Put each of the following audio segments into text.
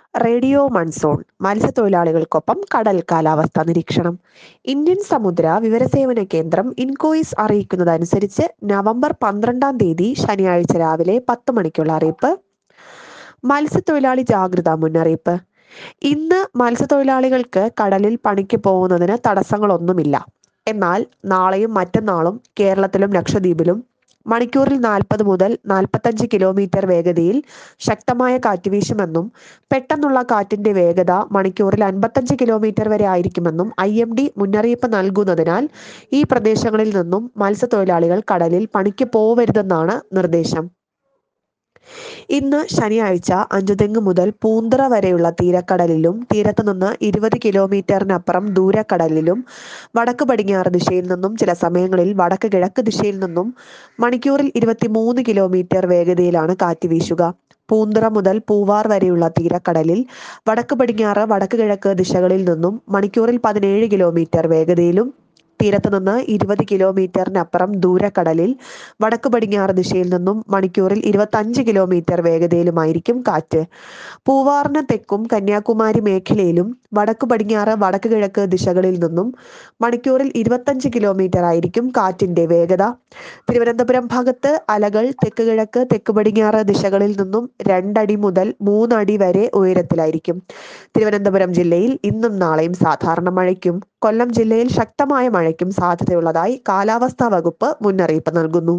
radio monsoon മത്സ്യത്തൊഴിലാളികൾക്കൊപ്പം കടൽ കാലാവസ്ഥാ നിരീക്ഷണം ഇന്ത്യൻ സമുദ്ര വിവരസേവന കേന്ദ്രം ഇൻകോയിസ് അറിയിക്കുന്നതനുസരിച്ച് നവംബർ പന്ത്രണ്ടാം തീയതി ശനിയാഴ്ച രാവിലെ പത്ത് മണിക്കുള്ള അറിയിപ്പ് മത്സ്യത്തൊഴിലാളി ജാഗ്രതാ മുന്നറിയിപ്പ് ഇന്ന് മത്സ്യത്തൊഴിലാളികൾക്ക് കടലിൽ പണിക്ക് പോകുന്നതിന് തടസ്സങ്ങളൊന്നുമില്ല എന്നാൽ നാളെയും മറ്റന്നാളും കേരളത്തിലും ലക്ഷദ്വീപിലും മണിക്കൂറിൽ നാൽപ്പത് മുതൽ നാൽപ്പത്തഞ്ച് കിലോമീറ്റർ വേഗതയിൽ ശക്തമായ കാറ്റ് വീശുമെന്നും പെട്ടെന്നുള്ള കാറ്റിന്റെ വേഗത മണിക്കൂറിൽ അൻപത്തഞ്ച് കിലോമീറ്റർ വരെ ആയിരിക്കുമെന്നും ഐ എം ഡി മുന്നറിയിപ്പ് നൽകുന്നതിനാൽ ഈ പ്രദേശങ്ങളിൽ നിന്നും മത്സ്യത്തൊഴിലാളികൾ കടലിൽ പണിക്ക് പോവരുതെന്നാണ് നിർദ്ദേശം ഇന്ന് ശനിയാഴ്ച അഞ്ചുതെങ്ങ് മുതൽ പൂന്തറ വരെയുള്ള തീരക്കടലിലും തീരത്തു നിന്ന് ഇരുപത് കിലോമീറ്ററിനപ്പുറം ദൂരക്കടലിലും വടക്ക് പടിഞ്ഞാറ് ദിശയിൽ നിന്നും ചില സമയങ്ങളിൽ വടക്ക് കിഴക്ക് ദിശയിൽ നിന്നും മണിക്കൂറിൽ ഇരുപത്തിമൂന്ന് കിലോമീറ്റർ വേഗതയിലാണ് കാറ്റ് വീശുക പൂന്തറ മുതൽ പൂവാർ വരെയുള്ള തീരക്കടലിൽ വടക്ക് പടിഞ്ഞാറ് വടക്ക് കിഴക്ക് ദിശകളിൽ നിന്നും മണിക്കൂറിൽ പതിനേഴ് കിലോമീറ്റർ വേഗതയിലും തീരത്ത് നിന്ന് ഇരുപത് കിലോമീറ്ററിനപ്പുറം ദൂരക്കടലിൽ വടക്ക് പടിഞ്ഞാറ് ദിശയിൽ നിന്നും മണിക്കൂറിൽ ഇരുപത്തഞ്ച് കിലോമീറ്റർ വേഗതയിലുമായിരിക്കും കാറ്റ് പൂവാറിന് തെക്കും കന്യാകുമാരി മേഖലയിലും വടക്ക് പടിഞ്ഞാറ് വടക്ക് കിഴക്ക് ദിശകളിൽ നിന്നും മണിക്കൂറിൽ ഇരുപത്തഞ്ച് കിലോമീറ്റർ ആയിരിക്കും കാറ്റിന്റെ വേഗത തിരുവനന്തപുരം ഭാഗത്ത് അലകൾ തെക്ക് കിഴക്ക് തെക്ക് പടിഞ്ഞാറ് ദിശകളിൽ നിന്നും രണ്ടടി മുതൽ മൂന്നടി വരെ ഉയരത്തിലായിരിക്കും തിരുവനന്തപുരം ജില്ലയിൽ ഇന്നും നാളെയും സാധാരണ മഴയ്ക്കും കൊല്ലം ജില്ലയിൽ ശക്തമായ മഴയ്ക്കും സാധ്യതയുള്ളതായി കാലാവസ്ഥാ വകുപ്പ് മുന്നറിയിപ്പ് നൽകുന്നു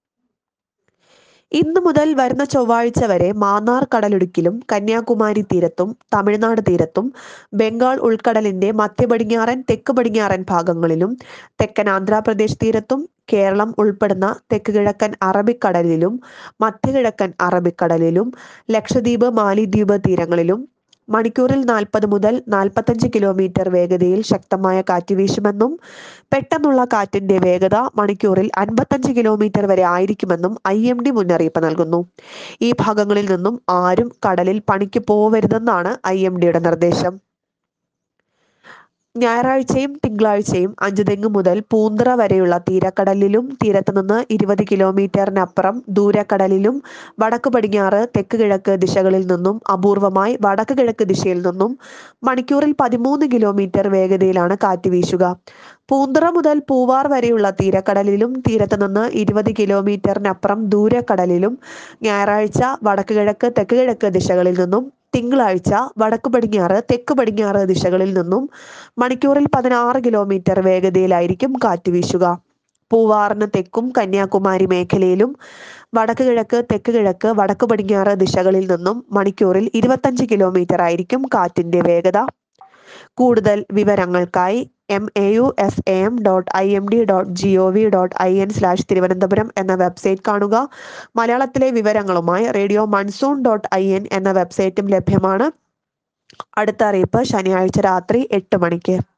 ഇന്നു മുതൽ വരുന്ന ചൊവ്വാഴ്ച വരെ മാന്നാർ കടലിടുക്കിലും കന്യാകുമാരി തീരത്തും തമിഴ്നാട് തീരത്തും ബംഗാൾ ഉൾക്കടലിന്റെ മധ്യ പടിഞ്ഞാറൻ തെക്ക് പടിഞ്ഞാറൻ ഭാഗങ്ങളിലും തെക്കൻ ആന്ധ്രാപ്രദേശ് തീരത്തും കേരളം ഉൾപ്പെടുന്ന തെക്ക് കിഴക്കൻ അറബിക്കടലിലും മധ്യകിഴക്കൻ അറബിക്കടലിലും ലക്ഷദ്വീപ് മാലിദ്വീപ് തീരങ്ങളിലും മണിക്കൂറിൽ നാൽപ്പത് മുതൽ നാൽപ്പത്തഞ്ച് കിലോമീറ്റർ വേഗതയിൽ ശക്തമായ കാറ്റ് വീശുമെന്നും പെട്ടെന്നുള്ള കാറ്റിന്റെ വേഗത മണിക്കൂറിൽ അൻപത്തഞ്ച് കിലോമീറ്റർ വരെ ആയിരിക്കുമെന്നും ഐ എം ഡി മുന്നറിയിപ്പ് നൽകുന്നു ഈ ഭാഗങ്ങളിൽ നിന്നും ആരും കടലിൽ പണിക്ക് പോവരുതെന്നാണ് ഐ എം ഡിയുടെ നിർദ്ദേശം ഞായറാഴ്ചയും തിങ്കളാഴ്ചയും അഞ്ചുതെങ്ങ് മുതൽ പൂന്തറ വരെയുള്ള തീരക്കടലിലും തീരത്ത് നിന്ന് ഇരുപത് കിലോമീറ്ററിനപ്പുറം ദൂരക്കടലിലും വടക്ക് പടിഞ്ഞാറ് തെക്ക് കിഴക്ക് ദിശകളിൽ നിന്നും അപൂർവമായി വടക്ക് കിഴക്ക് ദിശയിൽ നിന്നും മണിക്കൂറിൽ പതിമൂന്ന് കിലോമീറ്റർ വേഗതയിലാണ് കാറ്റ് വീശുക പൂന്തറ മുതൽ പൂവാർ വരെയുള്ള തീരക്കടലിലും തീരത്ത് നിന്ന് ഇരുപത് കിലോമീറ്ററിനപ്പുറം ദൂരക്കടലിലും ഞായറാഴ്ച വടക്ക് കിഴക്ക് തെക്ക് കിഴക്ക് ദിശകളിൽ നിന്നും തിങ്കളാഴ്ച വടക്ക് പടിഞ്ഞാറ് തെക്ക് പടിഞ്ഞാറ് ദിശകളിൽ നിന്നും മണിക്കൂറിൽ പതിനാറ് കിലോമീറ്റർ വേഗതയിലായിരിക്കും കാറ്റ് വീശുക പൂവാറിന് തെക്കും കന്യാകുമാരി മേഖലയിലും വടക്ക് കിഴക്ക് തെക്ക് കിഴക്ക് വടക്ക് പടിഞ്ഞാറ് ദിശകളിൽ നിന്നും മണിക്കൂറിൽ ഇരുപത്തഞ്ച് കിലോമീറ്റർ ആയിരിക്കും കാറ്റിന്റെ വേഗത കൂടുതൽ വിവരങ്ങൾക്കായി M A U S A M dot I M D dot G O V dot I N slash Thiruvananthapuram എന്ന വെബ്സൈറ്റ് കാണുക മലയാളത്തിലെ വിവരങ്ങളുമായി radio monsoon dot I N എന്ന വെബ്സൈറ്റും ലഭ്യമാണ് അടുത്ത അറിയിപ്പ് ശനിയാഴ്ച രാത്രി എട്ട് മണിക്ക്